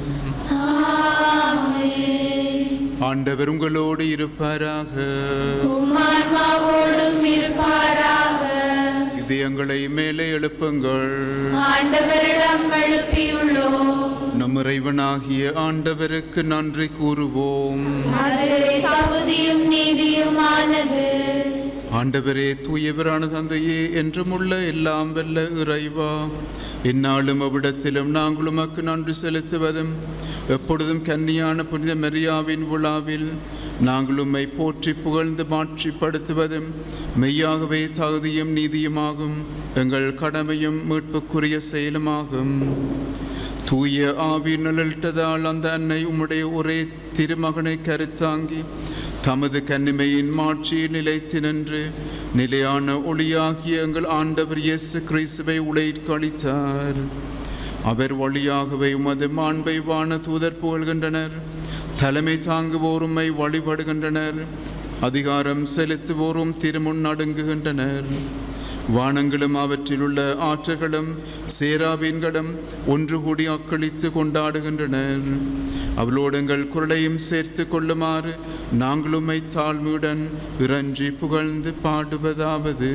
ஆண்டவர் உங்களோடு இருப்பாராக உமான்மாவோடும் இருப்பாராக இதயங்களை மேலே எழுப்புங்கள் ஆண்டவரிடம் எழுப்பியுள்ளோம் நம் இறைவனாகிய ஆண்டவருக்கு நன்றி கூறுவோம் அது தகுதியும் நீதியுமானது ஆண்டவரே தூயவரான தந்தையே என்றுமுள்ள எல்லாம் வெல்ல இறைவா இந்நாளும் அவ்விடத்திலும் நாங்கள் உமக்கு நன்றி செலுத்துவதும் எப்பொழுதும் கன்னியான புனித மரியாவின் விழாவில் நாங்கள் உம்மை போற்றி புகழ்ந்து மாட்சிப்படுத்துவதும் மெய்யாகவே தகுதியும் நீதியுமாகும் எங்கள் கடமையும் மீட்புக்குரிய செயலுமாகும் தூய ஆவி நிழலிட்டதால் அந்த அன்னை உம்முடைய ஒரே திருமகனை கருத்தாங்கி தமது கன்னிமையின் மாட்சியில் நிலைத்து நின்று நிலையான ஒளியாகிய எங்கள் ஆண்டவர் இயேசு கிறிஸ்துவை உழைக்கழித்தார் அவர் வழியாகவே உமது மாண்பை வான தூதர் புகழ்கின்றனர் தலைமை தாங்குவோருமை வழிபடுகின்றனர் அதிகாரம் செலுத்துவோரும் திருமுன் நடுங்குகின்றனர் வானங்களும் அவற்றிலுள்ள ஆற்றல்களும் சேராபீன்களும் ஒன்று கூடி அக்களித்து கொண்டாடுகின்றனர் அவளோடு எங்கள் குரலையும் சேர்த்து கொள்ளுமாறு நாங்களுமை தாழ்மையுடன் இறஞ்சி புகழ்ந்து பாடுவதாவது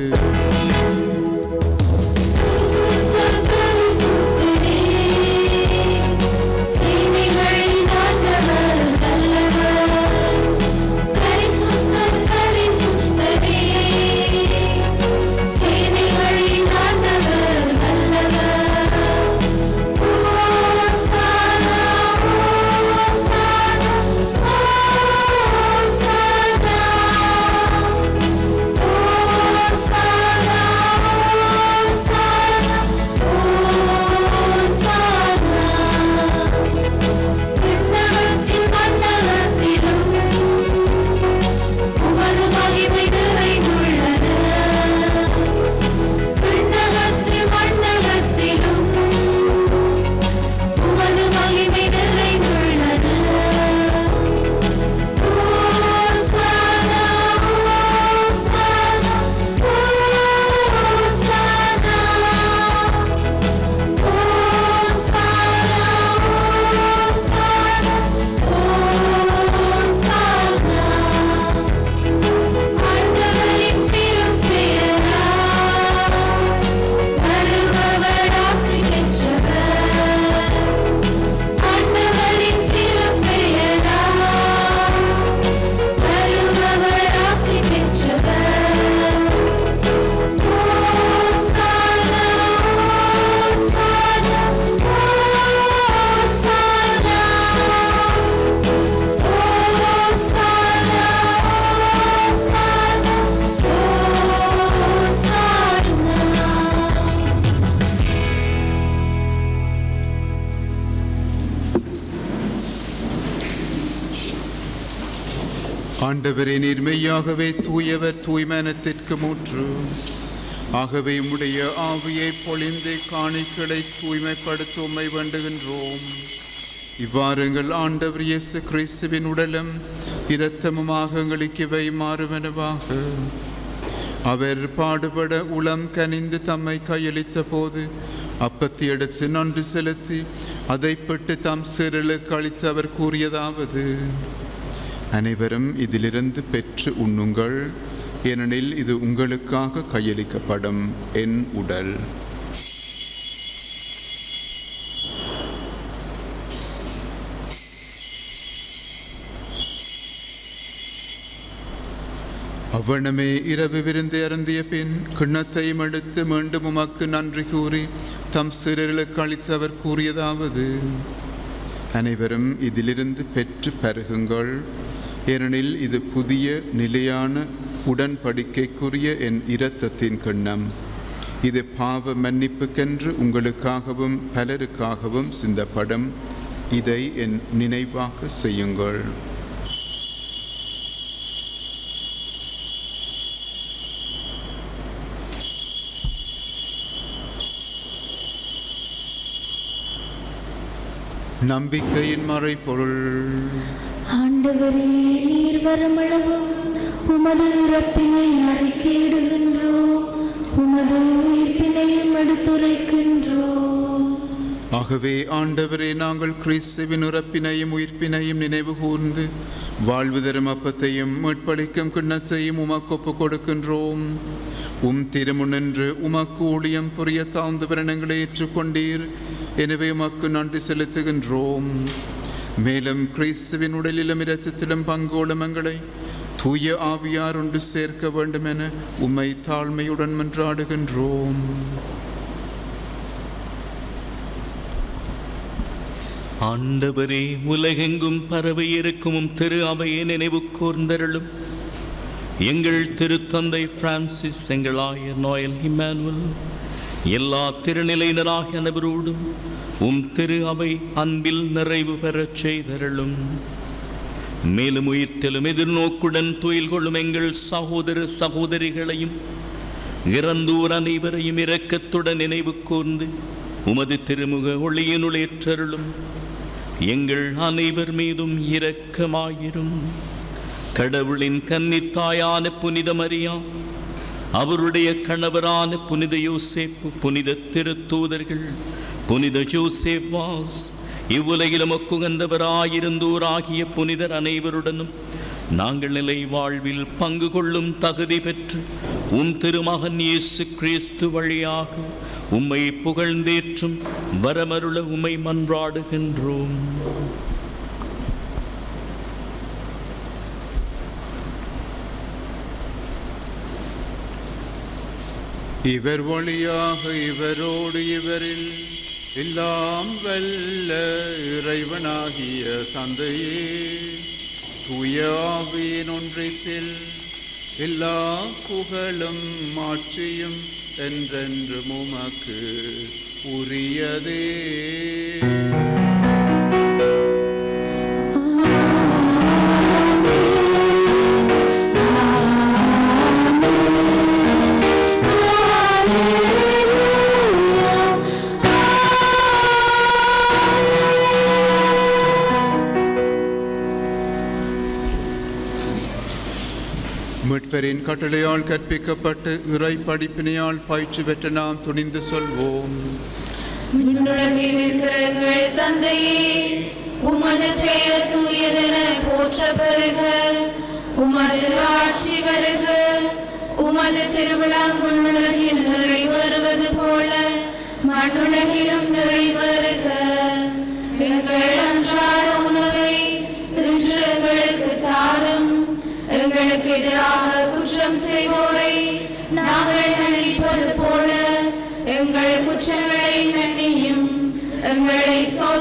சேனைகளின் ஆண்டவர் நல்லவர் பரிசுத்தர் பரிசுத்தரே சேனைகளின் ஆண்டவர் நல்லவர் ஓசானா ஓசானா ஓசானா ஓசானா ஆண்டவரே நீர் மெய்யாகவே தூயவர் தூய்மனத்திற்கு மூற்று ஆகவே உம்முடைய ஆவியை பொழிந்து காணிக்களை தூய்மைப்படுத்த உம்மை வேண்டுகின்றோம் இவ்வாறு எங்கள் ஆண்டவர் இயேசு கிறிஸ்துவின் உடலும் இரத்தமுமாக எங்களுக்கு இவை மாறுவனவாக அவர் பாடுபட உளம் கனிந்து தம்மை கையளித்த போது அப்பத்தை எடுத்து நன்றி செலுத்தி அதை பெற்று தம் சிறலுக்கு அளித்து அவர் கூறியதாவது அனைவரும் இதிலிருந்து பெற்று உண்ணுங்கள் ஏனெனில் இது உங்களுக்காக கையளிக்கப்படும் என் உடல் அவ்வண்ணமே இரவு விருந்து அருந்திய பின் கிண்ணத்தையும் எடுத்து மீண்டும் உமக்கு நன்றி கூறி தம் சிறர்களுக்கு அளித்து அவர் கூறியதாவது அனைவரும் இதிலிருந்து பெற்று பருகுங்கள் ஏனெனில் இது புதிய நிலையான உடன்படிக்கைக்குரிய என் இரத்தத்தின் கிண்ணம் இது பாவ மன்னிப்புக்கென்று உங்களுக்காகவும் பலருக்காகவும் சிந்தப்படும் இதை என் நினைவாக செய்யுங்கள் நம்பிக்கையின் மறைபொருள் ஆண்டவரே நீர் வருமளவும் உமது இறப்பினை அறிக்கையிடுகின்றோம் உமது உயிர்ப்பினையும் எடுத்துரைக்கின்றோம் ஆகவே ஆண்டவரே நாங்கள் கிறிஸ்துவின் இறப்பினையும் உயிர்ப்பினையும் நினைவு கூர்ந்து வாழ்வு தரும் அப்பத்தையும் மீட்பளிக்கும் கிண்ணத்தையும் உமக்கு ஒப்புக் கொடுக்கின்றோம் உம் திருமுனின்று உமக்கு ஊழியம் புரிய தாழ்ந்த பிரணங்களை ஏற்றுக்கொண்டீர் எனவே உமக்கு நன்றி செலுத்துகின்றோம் மேலும் கிறிஸ்துவின் உடலிலும் இரத்தத்திலும் பங்கோடும் எங்களை தூய ஆவியார் ஒன்று சேர்க்க வேண்டும் என உம்மை தாழ்மையுடன் மன்றாடுகின்றோம் ஆண்டவரே உலகெங்கும் பரவி இருக்கும் திரு அவையை நினைவு கூர்ந்தருளும் எங்கள் திருத்தந்தை பிரான்சிஸ் எங்கள் ஆயர் நோயல் இம்மானுவல் எல்லா திருநிலையினராகிய அனைவரோடும் உம் திரு அவை அன்பில் நிறைவு பெறச் செய்தருளும் மேலும் உயிர்த்தெலும் எதிர்நோக்குடன் துயில் கொள்ளும் எங்கள் சகோதர சகோதரிகளையும் இறந்தோர் அனைவரையும் இரக்கத்துடன் நினைவு கூர்ந்து உமது திருமுக ஒளியினுளேற்றருளும் எங்கள் அனைவர் மீதும் இரக்கமாயிரும் கடவுளின் கன்னித்தாயான புனித மரியா அவருடைய கணவரான புனித யோசேப்பு புனித திருத்தூதர்கள் புனித ஜோசேப் வாஸ் இவ்வுலகிலும் ஒக்குகந்தவராயிருந்தோராகிய புனிதர் அனைவருடனும் நாங்கள் நிலை வாழ்வில் பங்கு கொள்ளும் தகுதி பெற்று உம் திருமகன் இயேசு கிறிஸ்து வழியாக உம்மை புகழ்ந்தேற்றும் வரமருள உம்மை மன்றாடுகின்றோம் இவர் வழியாக இவரோடு இவரில் எல்லாம் வல்ல இறைவனாகிய தந்தையே தூய ஆவியின் ஒன்றிப்பில் எல்லா புகழும் மாட்சியும் என்றென்றும் உமக்கு உரியதே மீட்பரின் கட்டளையால் கற்பிக்கப்பட்டு இறை படிப்பினையால் பயிற்சி பெற்ற நாம் துணிந்து சொல்வோம் விண்ணுலகில் இருக்கிற எங்கள் தந்தையே உமது பெயர் தூயதென போற்ற பெறுக உமது ஆட்சி வருக உமது திருவிழா முன்னுலகில் நிறைவேறுவது போல மண்ணுலகிலும் நிறைவேறுக எங்கள் அன்றாட உணவை இன்று எங்களுக்கு தாரும் எங்களுக்கு எதிராக குற்றம் செய்வோரை நாங்கள் மன்னிப்பது போல எங்கள் குற்றங்களை மன்னியும் எங்களை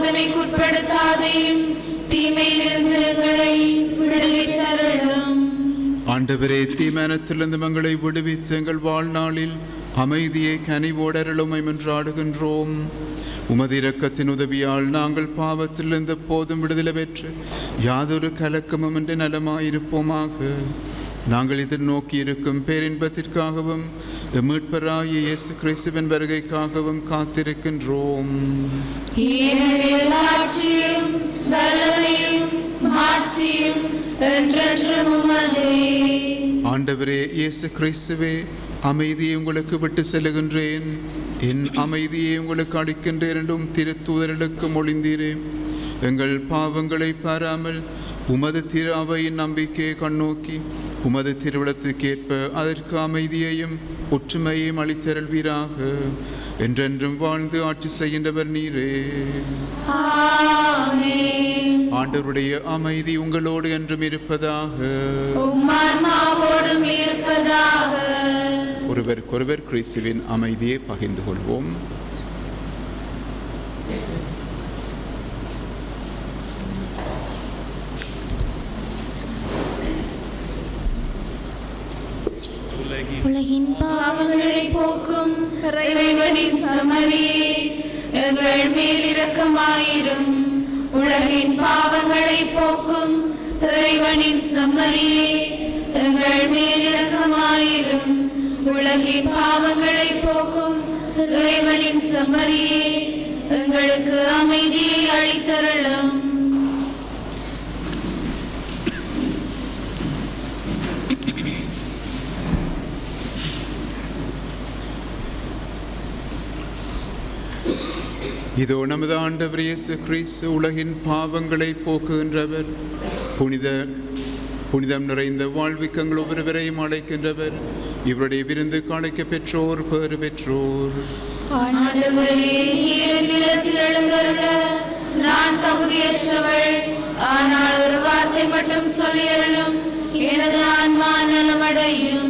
சோதனைக்குட்படுத்தாதையும் தீமையிலிருந்து எங்களை விடுவித்தருளும் ஆண்டவரே தீமனத்திலிருந்து மங்களை விடுவித்து எங்கள் வாழ்நாளில் அமைதியை கனிவோடருளுமை என்றாடுகின்றோம் உமது இரக்கத்தின் உதவியால் நாங்கள் பாவத்திலிருந்து போதும் விடுதலை பெற்று யாதொரு கலக்கமும் என்று நலமாயிருப்போமாக நாங்கள் எதிர்நோக்கி இருக்கும் பேரின்பத்திற்காகவும் மீட்பராகிய இயேசு கிறிஸ்துவின் வருகைக்காகவும் காத்திருக்கின்றோம் ஏனெனில் ஆட்சியும் வல்லமையும் மாட்சியும் என்றென்றும் உமதே ஆண்டவரே இயேசு கிறிஸ்துவே அமைதியை உங்களுக்கு விட்டு செல்லுகின்றேன் என் அமைதியை உங்களுக்கு அளிக்கின்றேன் என்றும் திருத்தூதர்களுக்கு மொழிந்தீரே எங்கள் பாவங்களை பாராமல் உமது திரு அவையின் நம்பிக்கையை கண்ணோக்கி உமது திருவிழத்துக்கேற்ப அதற்கு அமைதியையும் ஒற்றுமையையும் அளித்தருள்வீராக என்றென்றும் வாழ்ந்து ஆட்சி செய்கின்றவர் நீரே ஆமென் ஆண்டவருடைய அமைதி உங்களோடு என்றும் இருப்பதாக உம்மான்மாவோடும் இருப்பதாக ஒருவருக்கொருவர் கிறிஸ்துவின் அமைதியை பகிர்ந்து கொள்வோம் உலகின் பாவங்களை போக்கும் இறைவனின் சமரியே எங்கள் மேல் இரக்கமாயிரும் உலகின் பாவங்களை போக்கும் இறைவனின் சமரியே எங்கள் மேல் இரக்கமாயிரும் உலகின் பாவங்களை போக்கும் இறைவனின் சமரியே எங்களுக்கு அமைதியை அளித்தருளும் இதோ நமது ஆண்டவர் இயேசு கிறிஸ்து உலகின் பாவங்களை போக்குகின்றவர் புனித புனிதம் நிறைந்த வாழ்விக்கங்கள் ஒவ்வொருவரையும் அழைக்கின்றவர் இவருடைய விருந்துக்கு அழைக்க பெற்றோர் பேறு பெற்றோர் ஆண்டவரே நீர் நிலத்தில் எழுந்தருள நான் தகுதியற்றவள் ஆனால் ஒரு வார்த்தை மட்டும் சொல்லியருளும் எனது ஆன்மா நலமடையும்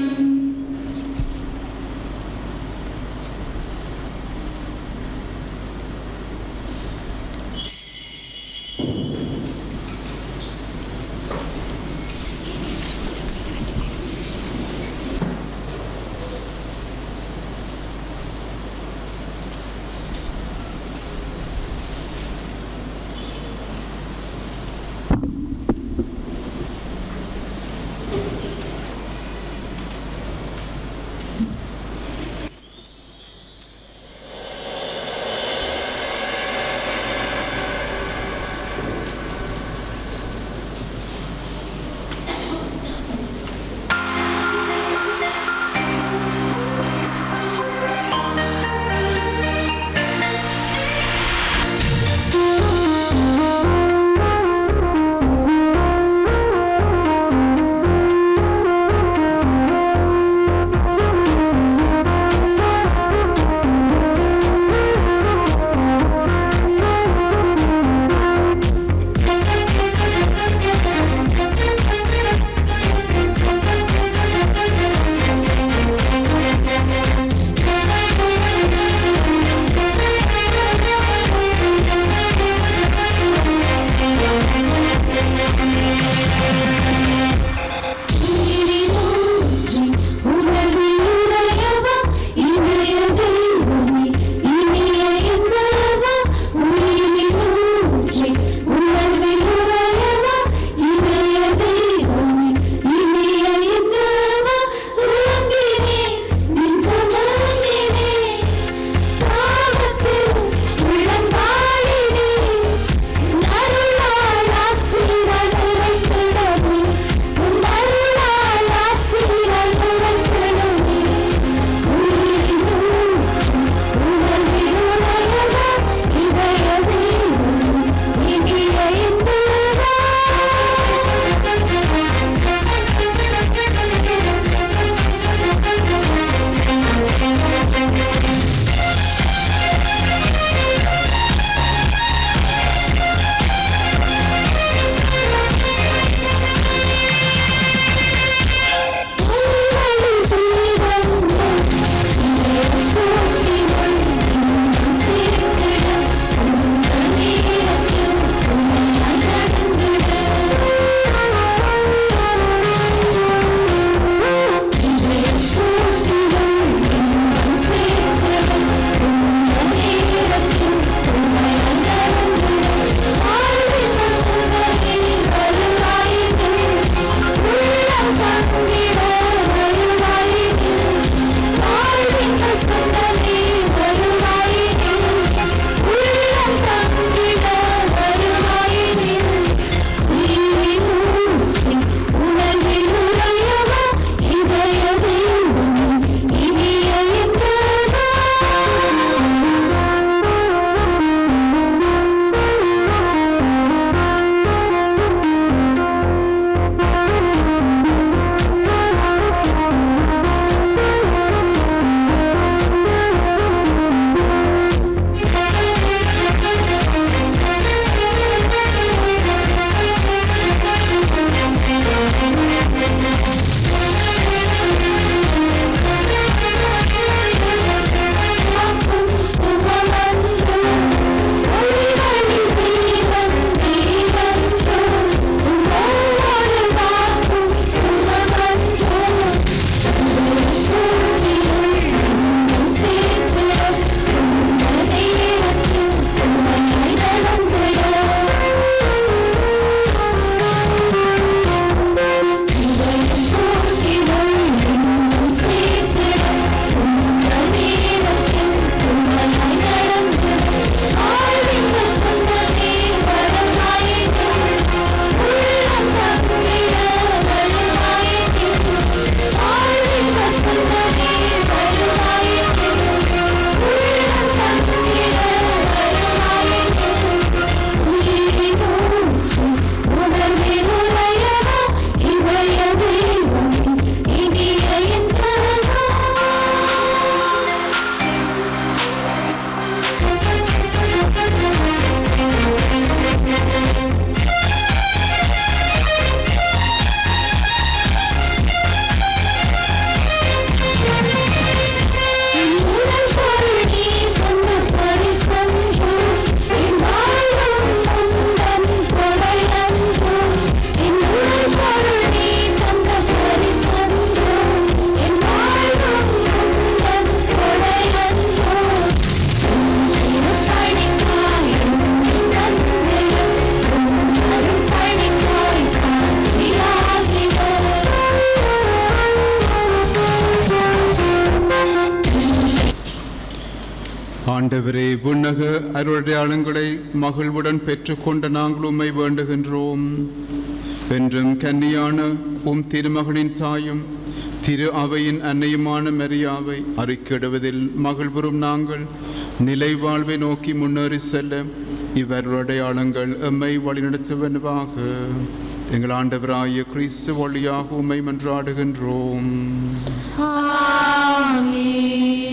ஆண்டவரே விண்ணக அருடையாளங்களை மகிழ்வுடன் பெற்றுக்கொண்ட நாங்கள் உம்மை வேண்டுகின்றோம் என்றும் கன்னியான உம் திருமகனின் தாயும் திரு அவையின் அன்னையுமான மரியாவை அறிக்கையிடுவதில் மகிழ்வுறும் நாங்கள் நிலை வாழ்வை நோக்கி முன்னேறி செல்ல இவருடையாளங்கள் எம்மை வழிநடத்துவனவாக எங்கள் ஆண்டவராகிய கிறிஸ்து வழியாக உம்மை மன்றாடுகின்றோம் ஆமென்